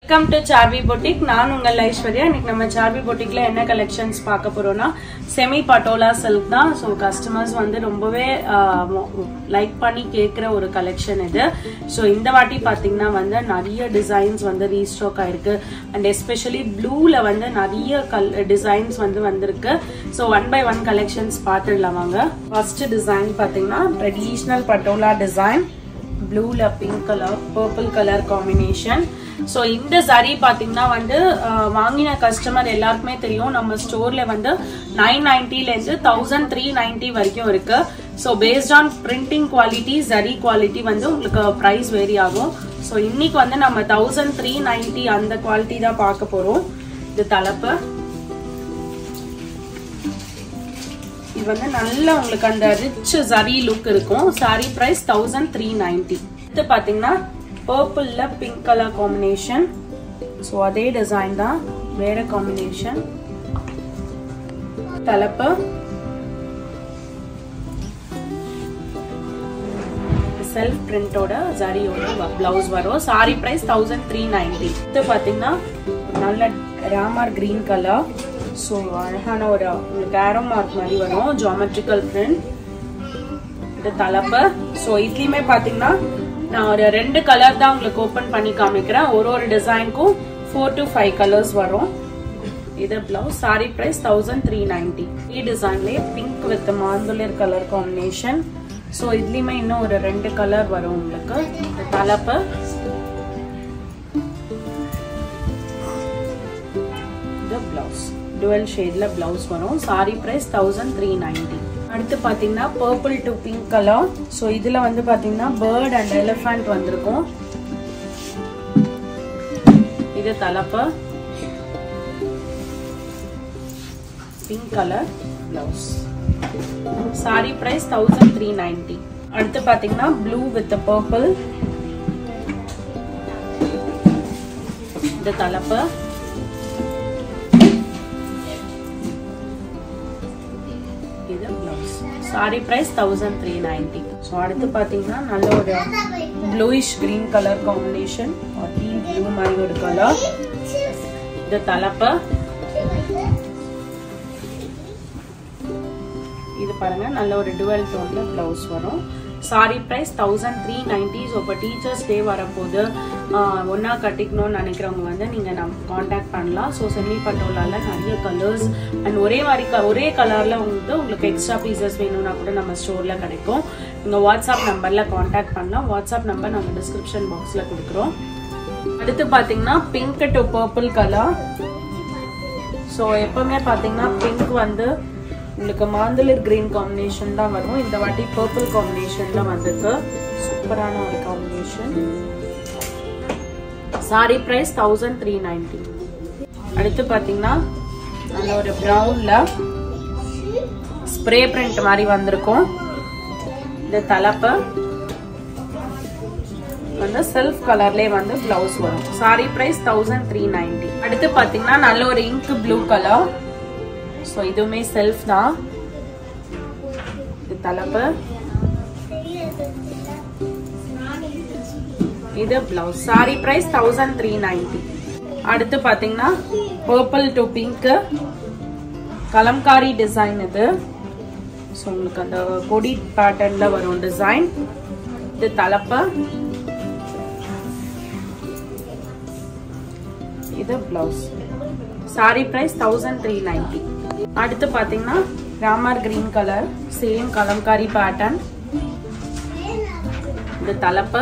welcome to Saarvi boutique நான் உங்கள் ஐஸ்வர்யா இன்னைக்கு நம்ம சார்வி பொட்டிக்ல என்ன கலெக்ஷன்ஸ் பார்க்க போறோம்னா செமி பட்டோலா சில்க் தான் ஸோ கஸ்டமர்ஸ் வந்து ரொம்பவே லைக் பண்ணி கேட்குற ஒரு கலெக்ஷன் இது ஸோ இந்த வாட்டி பார்த்தீங்கன்னா வந்து நிறைய டிசைன்ஸ் வந்து ரீஸ்டாக் ஆயிருக்கு அண்ட் எஸ்பெஷலி ப்ளூல வந்து நிறைய கல் டிசைன்ஸ் வந்து வந்திருக்கு so one by one collections பார்த்துடலாம் வாங்க ஃபர்ஸ்ட் டிசைன் பார்த்தீங்கன்னா ட்ரெடிஷ்னல் பட்டோலா டிசைன் ப்ளூல pink colour purple colour combination so இந்த சாரீ பார்த்தீங்கன்னா வந்து அஹ், வாங்கின கஸ்டமர் எல்லாருக்குமே தெரியும் நம்ம ஸ்டோர்ல வந்து நைன் நைன்டிலேருந்து தௌசண்ட் த்ரீ நைன்டி வரைக்கும் இருக்கு so based on printing quality zari quality வந்து உங்களுக்கு ப்ரைஸ் வேரி ஆகும் ஸோ இன்னைக்கு வந்து நம்ம தௌசண்ட் த்ரீ நைன்டி அந்த குவாலிட்டி தான் பார்க்க போறோம் இது தலைப்பு இது வந்து நல்ல உங்களுக்கு அந்த ரிச் சரி லுக் இருக்கும் sari price thousand three ninety இது பாத்தீங்கன்னா பர்பிள்ல பிங்க் கலர் காம்பினேஷன் ஸோ அதே டிசைன் தான் வேற காம்பினேஷன் தலைப்பு செல்ஃப் பிரிண்டோட ஜரியோட பிளவுஸ் வரும் sari price thousand three ninety இது பாத்தீங்கன்னா நல்ல ராமர் கிரீன் கலர் ஸோ அழகான ஒரு உங்களுக்கு ஆரோ மார்க் மாதிரி வரும் ஜாமெட்ரிக்கல் பிரிண்ட் இது தலைப்பு ஸோ இதுலயுமே பாத்தீங்கன்னா நான் ஒரு ரெண்டு கலர் தான் உங்களுக்கு ஓபன் பண்ணி காமிக்கிறேன் ஒரு ஒரு டிசைனுக்கும் ஃபோர் டு ஃபைவ் கலர்ஸ் வரும் இது blouse sari price thousand three ninety ఈ டிசைன்லேயே பிங்க் வித் மாந்துளிர் கலர் காம்பினேஷன் ஸோ இதுலயுமே இன்னும் ஒரு ரெண்டு கலர் வரும் உங்களுக்கு இது தலைப்பு இது பிளவுஸ் டுவெல் ஷேட்ல பிளவுஸ் வரும் sari price thousand three ninety அடுத்து பாத்தீங்கன்னா purple to pink colour so இதுல வந்து பாத்தீங்கன்னா பேர்ட் அண்ட் எலிஃபண்ட் வந்திருக்கும் இது தலைப்பு pink colour blouse sari price thousand three ninety அடுத்து பாத்தீங்கன்னா ப்ளூ வித் பர்பிள் இது தலைப்பு இது blouse sari price thousand three ninety so அடுத்து பார்த்தீங்கன்னா நல்ல ஒரு bluish green colour combination teal blue மாதிரி ஒரு கலர் இது தலைப்பு இது பாருங்க நல்ல ஒரு டுவெல் டோன்ல பிளவுஸ் வரும் sari price thousand three ninety so இப்போ டீச்சர்ஸ் டே வரப்போது ஒன்றா கட்டிக்கணும்னு நினைக்கிறவங்க வந்து நீங்கள் நம்ம காண்டாக்ட் பண்ணலாம் ஸோ செமி பட்டோலால நிறைய கலர்ஸ் அண்ட் ஒரே மாதிரி க ஒரே கலரில் வந்து உங்களுக்கு எக்ஸ்ட்ரா பீசஸ் வேணும்னா கூட நம்ம ஸ்டோரில் கிடைக்கும் நீங்கள் வாட்ஸ்அப் நம்பரில் காண்டாக்ட் பண்ணலாம் வாட்ஸ்அப் நம்பர் நம்ம டிஸ்கிரிப்ஷன் பாக்ஸில் கொடுக்குறோம் அடுத்து பார்த்தீங்கன்னா pink to purple colour so எப்பவுமே பார்த்தீங்கன்னா பிங்க் வந்து உங்களுக்கு மாந்தளிர் கிரீன் காம்பினேஷன் தான் வரும் இந்த வாட்டி பர்பிள் காம்பினேஷன்ல வந்திருக்கு சூப்பரான ஒரு combination sari price thousand three ninety அடுத்து பார்த்தீங்கன்னா நல்ல ஒரு ப்ரௌன்ல ஸ்ப்ரே பிரிண்ட் மாதிரி வந்திருக்கும் இந்த தலைப்பு வந்து செல்ஃப் கலர்லேயே வந்து பிளவுஸ் வரும் sari price thousand three ninety அடுத்து பார்த்தீங்கன்னா நல்ல ஒரு இங்க் ப்ளூ கலர் ஸோ இதுவுமே செல்ஃப் தான் இது தலைப்பு இது blouse sari price thousand three ninety அடுத்து பாத்தீங்கன்னா purple to pink Kalamkari design இது ஸோ உங்களுக்கு அந்த கொடி பேட்டர்ன்ல வரும் டிசைன் இது தலைப்பு இது blouse sari price thousand three ninety அடுத்து பாத்தீங்கன்னா Ramar green colour same Kalamkari pattern இது தலைப்பு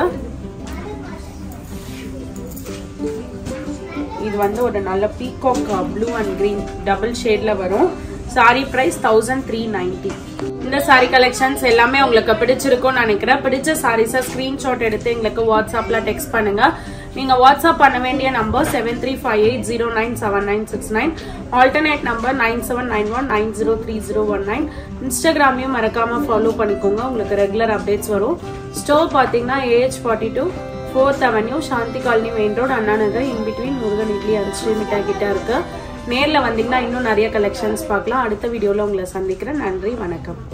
இது வந்து ஒரு நல்ல peacock blue and green double ஷேட்ல வரும் sari price thousand three ninety இந்த சாரி கலெக்ஷன்ஸ் எல்லாமே உங்களுக்கு பிடிச்சிருக்கும்னு நினைக்கிறேன் பிடிச்ச சாரீஸை ஸ்கிரீன்ஷாட் எடுத்து எங்களுக்கு வாட்ஸ்அப்ல டெக்ஸ்ட் பண்ணுங்க நீங்க வாட்ஸ்அப் பண்ண வேண்டிய number seven three five eight zero nine seven nine six nine alternate number nine seven nine one nine zero three zero one nine இன்ஸ்டாகிராமையும் மறக்காம ஃபாலோ பண்ணிக்கோங்க உங்களுக்கு ரெகுலர் அப்டேட்ஸ் வரும் ஸ்டோர் பார்த்தீங்கன்னா AH forty two fourth avenue Shanthi colony main road Anna Nagar in between Murugan Idli and ஸ்ரீமிட்டா கிட்ட இருக்கு நேர்ல வந்தீங்கன்னா இன்னும் நிறைய கலெக்ஷன்ஸ் பார்க்கலாம் அடுத்த வீடியோல உங்களை சந்திக்கிறேன் நன்றி வணக்கம்